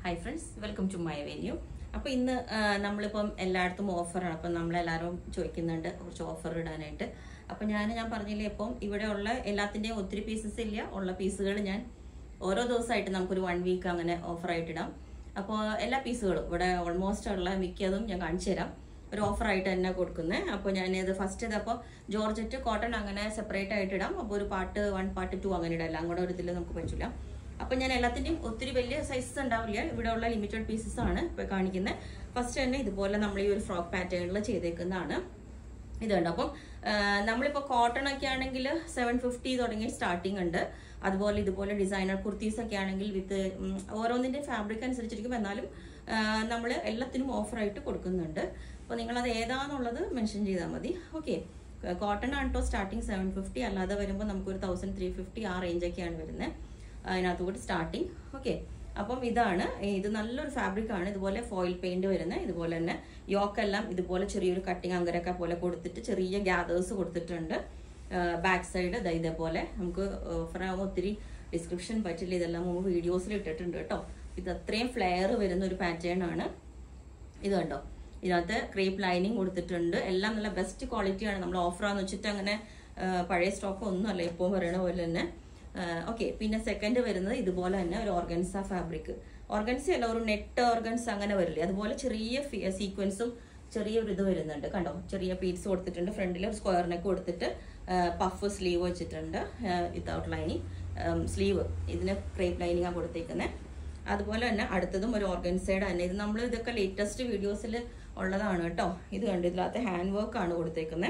hi friends welcome to my venue അപ്പോൾ ഇന്ന് ആ, നമ്മളിപ്പം എല്ലായിടത്തും ഓഫറാണ് അപ്പം നമ്മളെല്ലാവരും ചോദിക്കുന്നുണ്ട് കുറച്ച് ഓഫർ ഇടാനായിട്ട് അപ്പം ഞാൻ ഞാൻ പറഞ്ഞില്ലേ ഇപ്പം ഇവിടെ ഉള്ള എല്ലാത്തിൻ്റെയും ഒത്തിരി പീസസ് ഇല്ല ഉള്ള പീസുകൾ ഞാൻ ഓരോ ദിവസമായിട്ട് നമുക്കൊരു വൺ വീക്ക് അങ്ങനെ ഓഫറായിട്ട് ഇടാം അപ്പോൾ എല്ലാ പീസുകളും ഇവിടെ ഓൾമോസ്റ്റ് ഉള്ള മിക്കതും ഞാൻ കാണിച്ചു തരാം ഒരു ഓഫറായിട്ട് തന്നെ കൊടുക്കുന്നത് അപ്പോൾ ഞാനിത് ഫസ്റ്റ് ഇത് അപ്പോൾ ജോർജറ്റ് കോട്ടൺ അങ്ങനെ സെപ്പറേറ്റ് ആയിട്ട് ഇടാം അപ്പോൾ ഒരു പാർട്ട് വൺ പാർട്ട് ടു അങ്ങനെ ഇടാം എല്ലാം കൂടെ ഒരു ഇതിൽ നമുക്ക് പറ്റില്ല അപ്പോൾ ഞാൻ എല്ലാത്തിൻ്റെയും ഒത്തിരി വലിയ സൈസസ് ഉണ്ടാവില്ല ഇവിടെ ഉള്ള ലിമിറ്റഡ് പീസസ് ആണ് ഇപ്പോൾ കാണിക്കുന്നത് ഫസ്റ്റ് തന്നെ ഇതുപോലെ നമ്മൾ ഈ ഒരു ഫ്രോക്ക് പാറ്റേണിൽ ചെയ്തേക്കുന്നതാണ് ഇതുണ്ട് അപ്പം ആ, നമ്മളിപ്പോൾ കോട്ടൺ ഒക്കെ ആണെങ്കിൽ സെവൻ ഫിഫ്റ്റി തുടങ്ങി സ്റ്റാർട്ടിംഗ് ഉണ്ട് അതുപോലെ ഇതുപോലെ ഡിസൈനർ കുർത്തീസ് ഒക്കെ ആണെങ്കിൽ വിത്ത് ഓരോന്നിന്റെ ഫാബ്രിക് അനുസരിച്ചിരിക്കും എന്നാലും നമ്മൾ എല്ലാത്തിനും ഓഫറായിട്ട് കൊടുക്കുന്നുണ്ട് അപ്പോൾ നിങ്ങളത് ഏതാണെന്നുള്ളത് മെൻഷൻ ചെയ്താൽ മതി ഓക്കെ കോട്ടൺ ആണ് കേട്ടോ സ്റ്റാർട്ടിങ് സെവൻ ഫിഫ്റ്റി അല്ലാതെ വരുമ്പോൾ നമുക്കൊരു തൗസൻഡ് ത്രീ ഫിഫ്റ്റി ആ റേഞ്ചൊക്കെയാണ് വരുന്നത് അതിനകത്ത് കൂടി സ്റ്റാർട്ടിങ് ഓക്കെ അപ്പം ഇതാണ് ഇത് നല്ലൊരു ഫാബ്രിക് ആണ് ഇതുപോലെ ഫോയിൽ പെയിന്റ് വരുന്നത് ഇതുപോലെ തന്നെ യോക്കെല്ലാം ഇതുപോലെ ചെറിയൊരു കട്ടിങ് അങ്കരക്ക പോലെ കൊടുത്തിട്ട് ചെറിയ ഗ്യാദേഴ്സ് കൊടുത്തിട്ടുണ്ട് ബാക്ക് സൈഡ് ദാ ഇതേപോലെ നമുക്ക് ഓഫറാകുമ്പോൾ ഒത്തിരി ഡിസ്ക്രിപ്ഷൻ പറ്റില്ല ഇതെല്ലാം മുമ്പ് വീഡിയോസിൽ ഇട്ടിട്ടുണ്ട് കേട്ടോ ഇത് അത്രയും ഫ്ലെയർ വരുന്ന ഒരു പാറ്റേൺ ആണ് ഇത് കണ്ടോ ഇതിനകത്ത് ക്രീപ്പ് ലൈനിങ് കൊടുത്തിട്ടുണ്ട് എല്ലാം നല്ല ബെസ്റ്റ് ക്വാളിറ്റിയാണ് നമ്മൾ ഓഫറാന്ന് വെച്ചിട്ട് അങ്ങനെ ആ, പഴയ സ്റ്റോക്ക് ഒന്നും അല്ല ഇപ്പോൾ പറയണ പോലെ തന്നെ ഓക്കെ പിന്നെ സെക്കൻഡ് വരുന്നത് ഇതുപോലെ തന്നെ ഒരു ഓർഗൻസ ഫാബ്രിക് ഓർഗൻസ അല്ല ഒരു നെറ്റ് ഓർഗൻസ് അങ്ങനെ വരില്ലേ അതുപോലെ ചെറിയ സീക്വൻസും ചെറിയൊരു ഇത് വരുന്നുണ്ട് കണ്ടോ ചെറിയ പീസ് കൊടുത്തിട്ടുണ്ട് ഫ്രണ്ടിൽ ഒരു സ്ക്വയർ നെക്ക് കൊടുത്തിട്ട് പഫ് സ്ലീവ് വെച്ചിട്ടുണ്ട് വിത്തൗട്ട് ലൈനിങ് സ്ലീവ് ഇതിന് ക്രേപ്പ് ലൈനിങ്ങാണ് കൊടുത്തേക്കുന്നത് അതുപോലെ തന്നെ അടുത്തതും ഒരു ഓർഗൻസൈഡ് തന്നെ ഇത് നമ്മൾ ഇതൊക്കെ ലേറ്റസ്റ്റ് വീഡിയോസിൽ ഉള്ളതാണ് കേട്ടോ ഇത് കണ്ടു ഇതിനകത്ത് ഹാൻഡ് വർക്ക് ആണ് കൊടുത്തേക്കുന്നത്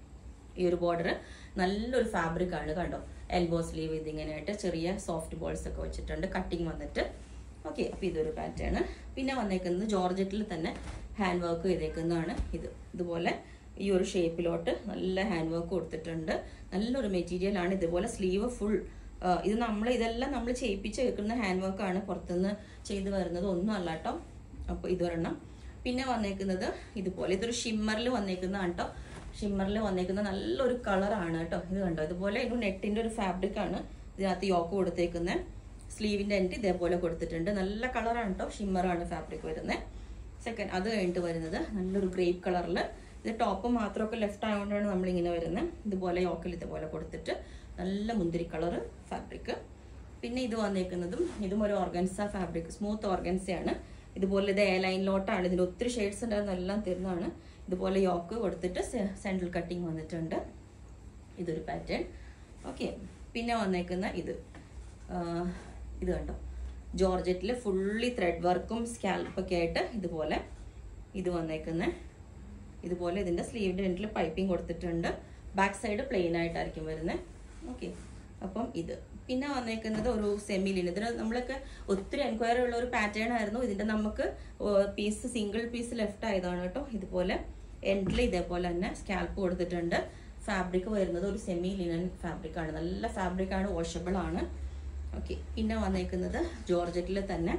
ഈ ഒരു ബോർഡർ നല്ലൊരു ഫാബ്രിക് ആണ് കണ്ടോ എൽബോ സ്ലീവ് ഇതിങ്ങനെയായിട്ട് ചെറിയ സോഫ്റ്റ് ബോൾസ് ഒക്കെ വെച്ചിട്ടുണ്ട് കട്ടിങ് വന്നിട്ട് ഓക്കെ അപ്പോൾ ഇതൊരു പാറ്റേൺ പിന്നെ വന്നേക്കുന്നത് ജോർജറ്റിൽ തന്നെ ഹാൻഡ് വർക്ക് ചെയ്തേക്കുന്നതാണ് ഇത് ഇതുപോലെ ഈ ഒരു ഷേപ്പിലോട്ട് നല്ല ഹാൻഡ് വർക്ക് കൊടുത്തിട്ടുണ്ട് നല്ലൊരു മെറ്റീരിയൽ ആണ് ഇതുപോലെ സ്ലീവ് ഫുൾ ഇത് നമ്മൾ ഇതെല്ലാം നമ്മൾ ചെയ്യിപ്പിച്ച് വെക്കുന്ന ഹാൻഡ് വർക്കാണ് പുറത്തുനിന്ന് ചെയ്ത് വരുന്നത് ഒന്നും അല്ല കേട്ടോ അപ്പോൾ ഇതൊരെണ്ണം പിന്നെ വന്നേക്കുന്നത് ഇതുപോലെ ഇതൊരു ഷിമ്മറിൽ വന്നേക്കുന്നതാണ് കേട്ടോ ഷിമ്മറിൽ വന്നേക്കുന്ന നല്ലൊരു കളറാണ് കേട്ടോ ഇത് കണ്ടോ ഇതുപോലെ ഒരു നെറ്റിന്റെ ഒരു ഫാബ്രിക് ആണ് ഇതിനകത്ത് യോക്ക് കൊടുത്തേക്കുന്നത് സ്ലീവിന്റെ എൻഡ് ഇതേപോലെ കൊടുത്തിട്ടുണ്ട് നല്ല കളറാണ് കേട്ടോ ഷിമ്മറാണ് ഫാബ്രിക് വരുന്നത് സെക്കൻഡ് അത് കഴിഞ്ഞിട്ട് വരുന്നത് നല്ലൊരു ഗ്രേപ്പ് കളറിൽ ഇത് ടോപ്പ് മാത്രമൊക്കെ ലെഫ്റ്റ് ആയതുകൊണ്ടാണ് നമ്മളിങ്ങനെ വരുന്നത് ഇതുപോലെ യോക്കിൽ ഇതുപോലെ കൊടുത്തിട്ട് നല്ല മുന്തിരി കളറ് ഫാബ്രിക് പിന്നെ ഇത് വന്നേക്കുന്നതും ഇതും ഒരു ഓർഗൻസ ഫാബ്രിക് സ്മൂത്ത് ഓർഗൻസയാണ് ഇതുപോലെ ഇത് എ ലൈനിലോട്ടാണ് ഇതിന് ഒത്തിരി ഷെയ്ഡ്സ് ഉണ്ടായിരുന്ന എല്ലാം തരുന്നതാണ് ഇതുപോലെ യോക്ക് കൊടുത്തിട്ട് സെൻട്രൽ കട്ടിങ് വന്നിട്ടുണ്ട് ഇതൊരു പാറ്റേൺ ഓക്കെ പിന്നെ വന്നേക്കുന്ന ഇത് ആ, ഇത് കണ്ടോ ജോർജറ്റിൽ ഫുള്ളി ത്രെഡ് വർക്കും സ്കാൽപ്പൊക്കെ ആയിട്ട് ഇതുപോലെ ഇത് വന്നേക്കുന്ന ഇതുപോലെ ഇതിന്റെ സ്ലീവിന്റെ എൻഡിൽ പൈപ്പിംഗ് കൊടുത്തിട്ടുണ്ട് ബാക്ക് സൈഡ് പ്ലെയിൻ ആയിട്ടായിരിക്കും വരുന്നത് ഓക്കെ അപ്പം ഇത് പിന്നെ വന്നേക്കുന്നത് ഒരു സെമി ലിൻ ഇതിന് നമ്മളൊക്കെ ഒത്തിരി എൻക്വയറി ഉള്ള ഒരു പാറ്റേൺ ആയിരുന്നു ഇതിന്റെ നമുക്ക് പീസ് സിംഗിൾ പീസ് ലെഫ്റ്റ് ആയതാണ് കേട്ടോ ഇതുപോലെ എൻഡിൽ ഇതേപോലെ തന്നെ സ്കാൽപ്പ് കൊടുത്തിട്ടുണ്ട് ഫാബ്രിക് വരുന്നത് ഒരു സെമി ലിനൻ ഫാബ്രിക് ആണ് നല്ല ഫാബ്രിക് ആണ് വാഷബിൾ ആണ് ഓക്കെ പിന്നെ വന്നേക്കുന്നത് ജോർജറ്റിൽ തന്നെ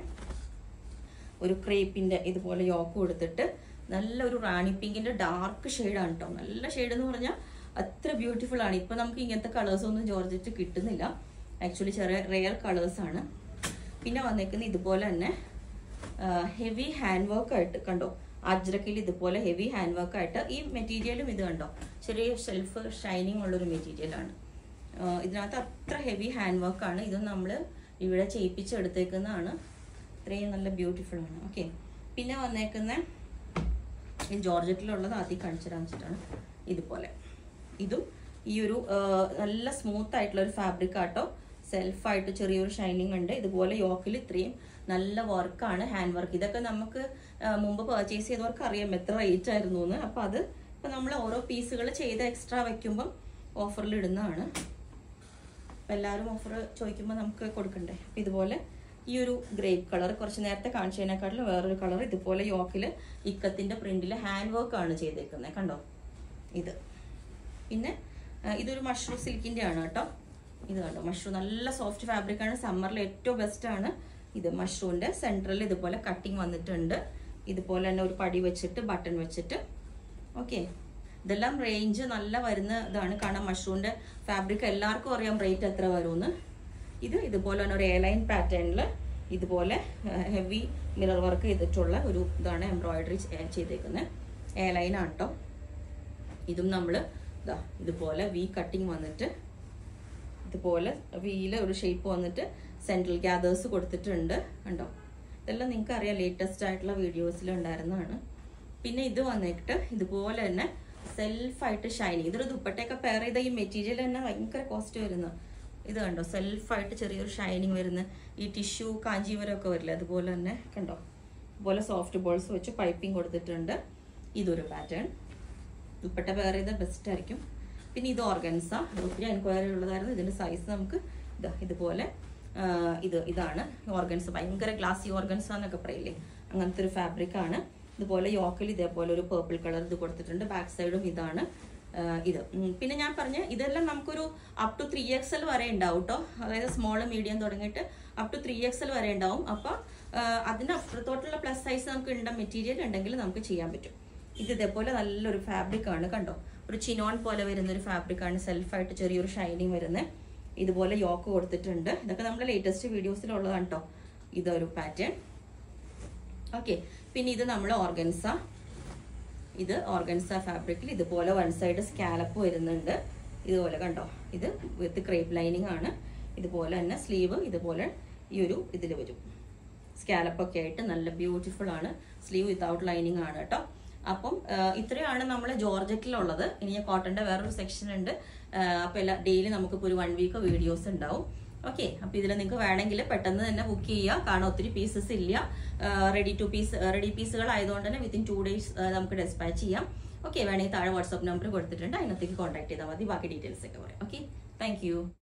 ഒരു ക്രേപ്പിന്റെ ഇതുപോലെ യോക്ക് കൊടുത്തിട്ട് നല്ലൊരു റാണി പിങ്കിന്റെ ഡാർക്ക് ഷെയ്ഡാണ് കേട്ടോ നല്ല ഷെയ്ഡ് എന്ന് പറഞ്ഞാൽ അത്ര ബ്യൂട്ടിഫുൾ ആണ് ഇപ്പൊ നമുക്ക് ഇങ്ങനത്തെ കളേഴ്സ് ഒന്നും ജോർജറ്റ് കിട്ടുന്നില്ല ആക്ച്വലി ചെറിയ റെയർ കളേഴ്സ് ആണ് പിന്നെ വന്നേക്കുന്നത് ഇതുപോലെ തന്നെ ഹെവി ഹാൻഡ് വർക്ക് ആയിട്ട് കണ്ടോ അജ്രക്കിൽ ഇതുപോലെ ഹെവി ഹാൻഡ് വർക്ക് ആയിട്ട് ഈ മെറ്റീരിയലും ഇത് കണ്ടോ ചെറിയ ഷെൽഫ് ഷൈനിങ് ഉള്ളൊരു മെറ്റീരിയലാണ് ഇതിനകത്ത് അത്ര ഹെവി ഹാൻഡ് വർക്ക് ആണ് ഇത് നമ്മൾ ഇവിടെ ചെയ്യിപ്പിച്ചെടുത്തേക്കുന്നതാണ് ഇത്രയും നല്ല ബ്യൂട്ടിഫുൾ ആണ് ഓക്കെ പിന്നെ വന്നേക്കുന്ന ഈ ജോർജറ്റിലുള്ളത് ആദ്യം കാണിച്ചു കാണിച്ചിട്ടാണ് ഇതുപോലെ ഇതും ഈ ഒരു ആ, നല്ല സ്മൂത്ത് ആയിട്ടുള്ള ഒരു ഫാബ്രിക് ആട്ടോ സെൽഫായിട്ട് ചെറിയൊരു ഷൈനിങ് ഉണ്ട് ഇതുപോലെ യോക്കിൽ ഇത്രയും നല്ല വർക്കാണ് ഹാൻഡ് വർക്ക് ഇതൊക്കെ നമുക്ക് ആ, മുമ്പ് പർച്ചേസ് ചെയ്തവർക്ക് അറിയാം എത്ര റേറ്റ് ആയിരുന്നു എന്ന് അപ്പം അത് ഇപ്പം നമ്മൾ ഓരോ പീസുകൾ ചെയ്ത് എക്സ്ട്രാ വെക്കുമ്പം ഓഫറിൽ ഇടുന്നതാണ് അപ്പം എല്ലാവരും ഓഫർ ചോദിക്കുമ്പോൾ നമുക്ക് കൊടുക്കണ്ടേ അപ്പം ഇതുപോലെ ഈ ഒരു ഗ്രേപ്പ് കളർ കുറച്ച് നേരത്തെ കാണിച്ചതിനെക്കാട്ടിലും വേറൊരു കളർ ഇതുപോലെ യോക്കിൽ ഇക്കത്തിന്റെ പ്രിന്റിൽ ഹാൻഡ് വർക്ക് ആണ് ചെയ്തേക്കുന്നത് കണ്ടോ ഇത് പിന്നെ ആ, ഇതൊരു മഷ്റൂം സിൽക്കിന്റെ ആണ് കേട്ടോ ഇത് കണ്ടോ മഷ്റൂം നല്ല സോഫ്റ്റ് ഫാബ്രിക് ആണ് സമ്മറിൽ ഏറ്റവും ബെസ്റ്റ് ആണ് ഇത് മഷ്റൂമിന്റെ സെൻട്രൽ ഇതുപോലെ കട്ടിങ് വന്നിട്ടുണ്ട് ഇതുപോലെ തന്നെ ഒരു പടി വെച്ചിട്ട് ബട്ടൺ വെച്ചിട്ട് ഓക്കെ ഇതെല്ലാം റേഞ്ച് നല്ല വരുന്ന ഇതാണ് കാരണം മഷ്റൂമിന്റെ ഫാബ്രിക് എല്ലാവർക്കും അറിയാം റേറ്റ് എത്ര വരുമെന്ന് ഇത് ഇതുപോലെ തന്നെ ഒരു എയർലൈൻ പാറ്റേണിൽ ഇതുപോലെ ഹെവി മിറർ വർക്ക് ചെയ്തിട്ടുള്ള ഒരു ഇതാണ് എംബ്രോയിഡറി ചെയ്തേക്കുന്നത് എ ലൈനാണ് കേട്ടോ ഇതും നമ്മൾ ഇതാ ഇതുപോലെ വി കട്ടിങ് വന്നിട്ട് ഇതുപോലെ വീല് ഒരു ഷേപ്പ് വന്നിട്ട് സെൻട്രൽ ഗ്യാദേഴ്സ് കൊടുത്തിട്ടുണ്ട് കണ്ടോ ഇതെല്ലാം നിങ്ങൾക്ക് അറിയാം ലേറ്റസ്റ്റ് ആയിട്ടുള്ള വീഡിയോസിൽ ഉണ്ടായിരുന്നതാണ് പിന്നെ ഇത് വന്നിട്ട് ഇതുപോലെ തന്നെ സെൽഫായിട്ട് ഷൈനിങ് ഇതൊരു ദുപ്പട്ടയൊക്കെ പെയർ ചെയ്ത ഈ മെറ്റീരിയൽ തന്നെ ഭയങ്കര കോസ്റ്റ് വരുന്നു ഇത് കണ്ടോ സെൽഫായിട്ട് ചെറിയൊരു ഷൈനിങ് വരുന്ന ഈ ടിഷ്യൂ കാഞ്ചീവരമൊക്കെ വരില്ല അതുപോലെ തന്നെ കണ്ടോ അതുപോലെ സോഫ്റ്റ് ബോൾസ് വെച്ച് പൈപ്പിംഗ് കൊടുത്തിട്ടുണ്ട് ഇതൊരു പാറ്റേൺ ദുപ്പട്ട പെയർ ചെയ്ത ബെസ്റ്റ് ആയിരിക്കും പിന്നെ ഇത് ഓർഗൻസ ഒത്തിരി എൻക്വയറി ഉള്ളതായിരുന്നു ഇതിന്റെ സൈസ് നമുക്ക് ഇതാ ഇതുപോലെ ആ, ഇത് ഇതാണ് ഓർഗൻസ് ഭയങ്കര ഗ്ലാസി ഓർഗൻസ എന്നൊക്കെ പറയില്ലേ അങ്ങനത്തെ ഒരു ഫാബ്രിക് ആണ് ഇതുപോലെ യോക്കിൽ ഇതേപോലെ ഒരു പേർപ്പിൾ കളർ ഇത് കൊടുത്തിട്ടുണ്ട് ബാക്ക് സൈഡും ഇതാണ് ആ, ഇത് ഉം, പിന്നെ ഞാൻ പറഞ്ഞ ഇതെല്ലാം നമുക്കൊരു up to three X L വരെ ഉണ്ടാവും കേട്ടോ അതായത് സ്മോൾ മീഡിയം തുടങ്ങിയിട്ട് up to three X L വരെ ഉണ്ടാവും അപ്പൊ ആ, അതിന്റെ അപ്പുറത്തോട്ടുള്ള പ്ലസ് സൈസ് നമുക്ക് ഉണ്ട മെറ്റീരിയൽ ഉണ്ടെങ്കിൽ നമുക്ക് ചെയ്യാൻ പറ്റും ഇത് ഇതേപോലെ നല്ലൊരു ഫാബ്രിക് ആണ് കണ്ടോ ഒരു ചിനോൺ പോലെ വരുന്ന ഒരു ഫാബ്രിക് ആണ് സെൽഫായിട്ട് ചെറിയൊരു ഷൈനിങ് വരുന്നത് ഇതുപോലെ യോക്ക് കൊടുത്തിട്ടുണ്ട് ഇതൊക്കെ നമ്മുടെ ലേറ്റസ്റ്റ് വീഡിയോസിലുള്ളതാണ് കേട്ടോ ഇതൊരു പാറ്റേൺ ഓക്കെ പിന്നെ ഇത് നമ്മൾ ഓർഗൻസ ഇത് ഓർഗൻസ ഫാബ്രിക്കിൽ ഇതുപോലെ വൺ സൈഡ് സ്കാലപ്പ് വരുന്നുണ്ട് ഇതുപോലെ കണ്ടോ ഇത് വിത്ത് ക്രേപ്പ് ലൈനിങ് ആണ് ഇതുപോലെ തന്നെ സ്ലീവ് ഇതുപോലെ ഈ ഒരു ഇതിൽ വരും സ്കാലപ്പ് ഒക്കെ ആയിട്ട് നല്ല ബ്യൂട്ടിഫുൾ ആണ് സ്ലീവ് വിത്തൗട്ട് ലൈനിങ് ആണ് കേട്ടോ അപ്പം ആ, ഇത്രയാണ് നമ്മൾ ജോർജറ്റിലുള്ളത് ഇനി ഞാൻ കോട്ടന്റെ വേറൊരു സെക്ഷൻ ഉണ്ട് ആ, അപ്പൊ എല്ലാ ഡെയിലി നമുക്കിപ്പോൾ ഒരു വൺ വീക്ക് വീഡിയോസ് ഉണ്ടാവും ഓക്കെ അപ്പൊ ഇതിൽ നിങ്ങൾക്ക് വേണമെങ്കിൽ പെട്ടെന്ന് തന്നെ ബുക്ക് ചെയ്യുക കാരണം ഒത്തിരി പീസസ് ഇല്ല റെഡി ടു പീസ് റെഡി പീസുകൾ ആയതുകൊണ്ട് തന്നെ വിത്തിൻ ടു ഡേയ്സ് നമുക്ക് ഡെസ്പാച്ച് ചെയ്യാം ഓക്കെ വേണമെങ്കിൽ താഴെ വാട്സ്ആപ്പ് നമ്പർ കൊടുത്തിട്ടുണ്ട് അതിനകത്തേക്ക് കോൺടാക്ട് ചെയ്താൽ മതി ബാക്കി ഡീറ്റെയിൽസ് ഒക്കെ പറയാം ഓക്കെ താങ്ക്